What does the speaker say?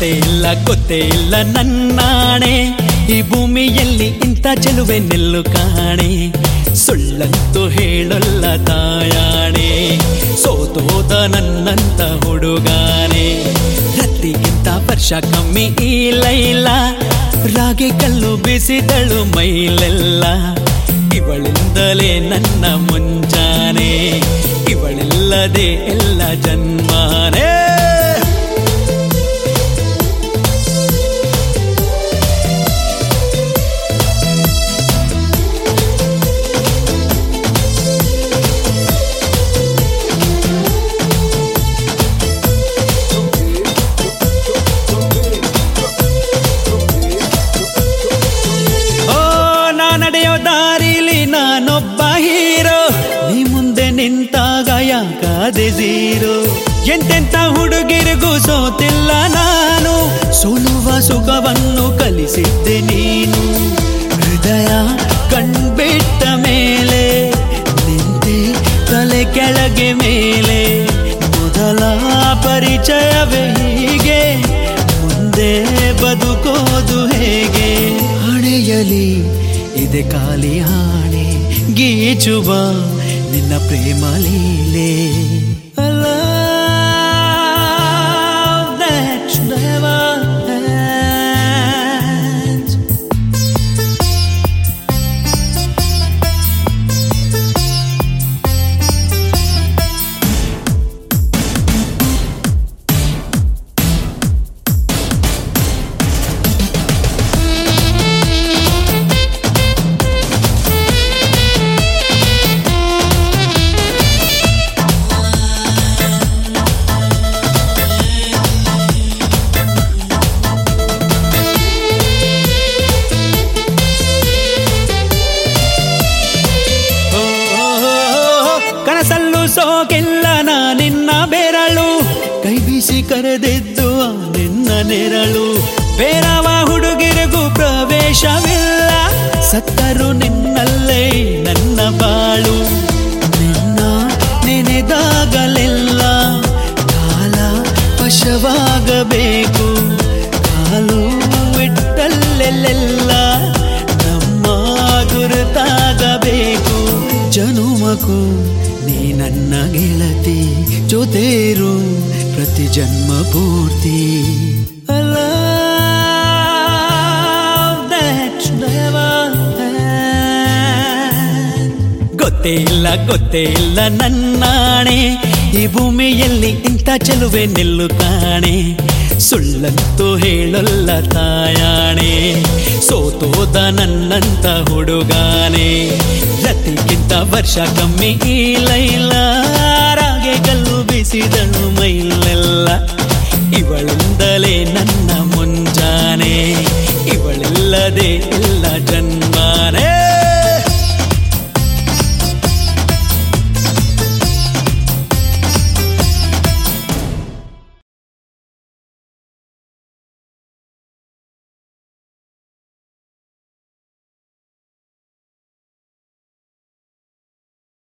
ಗೊತ್ತೇ ಇಲ್ಲ ಗೊತ್ತೇ ಇಲ್ಲ ನನ್ನಾಣೆ ಈ ಭೂಮಿಯಲ್ಲಿ ಇಂಥ ಚೆಲುವೆ ನಿಲ್ಲು ಕಾಣೆ ಸುಳ್ಳಂತೂ ಹೇಳಲ್ಲ ತಾಯಾಣೆ ಸೋತೋದ ನನ್ನಂತ ಹುಡುಗಾನೆ ರತ್ತಿಗಿಂತ ವರ್ಷ ಕಮ್ಮಿ ಇಲ್ಲ ಇಲ್ಲ ರಾಗಿ ಕಲ್ಲು ಬಿಸಿದಳು ಮೈಲೆಲ್ಲ ಇವಳಿಂದಲೇ ನನ್ನ ಮುಂಜಾನೆ ಇವಳಿಲ್ಲದೆ ಎಲ್ಲ ಜನ್ಮಾನೇ ಓ ನಾ ನಡೆಯೋ ದಾರಿಲಿ ನಾನೊಬ್ಬ ಹೀರೋ ನೀ ಮುಂದೆ ನಿಂತಾಗ ಯಾಕಾದೆ ಜೀರೋ ಎಂತೆಂತ ಹುಡುಗಿರಿಗೂ ಸೋತಿಲ್ಲ ನಾನು ಸೋಲುವ ಸುಖವನ್ನು ಕಲಿಸಿದ್ದೆ ನೀನು ಹೃದಯ ಕಣ್ಬಿಟ್ಟ ಮೇಲೆ ನಿಂತೆ ತಲೆ ಕೆಳಗೆ ಮೇಲೆ ಮೊದಲ ಪರಿಚಯವೇ ಹೀಗೆ ಮುಂದೆ ಬದುಕೋದು ಹೇಗೆ ಹಣೆಯಲಿ ಇದೆ ಖಾಲಿ ಹಾಣೆ ಗೀಚುವ ನಿನ್ನ ಪ್ರೇಮ ಲೀಲೆ Love that never ends. ಕನಸಲ್ಲೂ ಸೋಗಿಲ್ಲ ನಾ ನಿನ್ನ ಬೆರಳು ಕೈ ಬೀಸಿ ಕರೆದಿದ್ದು ಆ ನಿನ್ನ ನೆರಳು ಬೇರವ ಹುಡುಗಿರಿಗೂ ಪ್ರವೇಶವಿಲ್ಲ ಸತ್ತರು ನಿನ್ನಲ್ಲೇ ನನ್ನ ಬಾಳು ನಿನ್ನ ನೆನೆದಾಗಲೆಲ್ಲ ಕಾಲ ವಶವಾಗಬೇಕು ಕಾಲು ಇಟ್ಟಲ್ಲೆಲ್ಲ ನಮ್ಮ ಗುರುತಾಗಬೇಕು ಜನುಮಕು ನೀ ನನ್ನ ಗೆಳತಿ ಜೊತೆರು ಪ್ರತಿ ಜನ್ಮ ಪೂರ್ತಿ Love that never ends. ಗೊತ್ತೇ ಇಲ್ಲ ಗೊತ್ತೇ ಇಲ್ಲ ನನ್ನಾಣೆ ಈ ಭೂಮಿಯಲ್ಲಿ ಇಂಥ ಚೆಲುವೆ ನಿಲ್ಲು ಕಾಣೆ ಸುಳ್ಳಂತೂ ಹೇಳಲ್ಲ ತಾಯಾಣೆ ಸೋತೋದ ನನ್ನಂತ ಹುಡುಗಾನೆ ರತಿಗಿಂತ ವರ್ಷ ಕಮ್ಮಿ ಇಲ್ಲ ಇಲ್ಲ ರಾಗೆ ಕಲ್ಲು ಬಿಸಿದಳು ಮೈಲೆಲ್ಲ ಇವಳಿಂದಲೇ ನನ್ನ ಮುಂಜಾನೆ ಇವಳಿಲ್ಲದೆ ಎಲ್ಲ ಜನ್ಮಾನೇ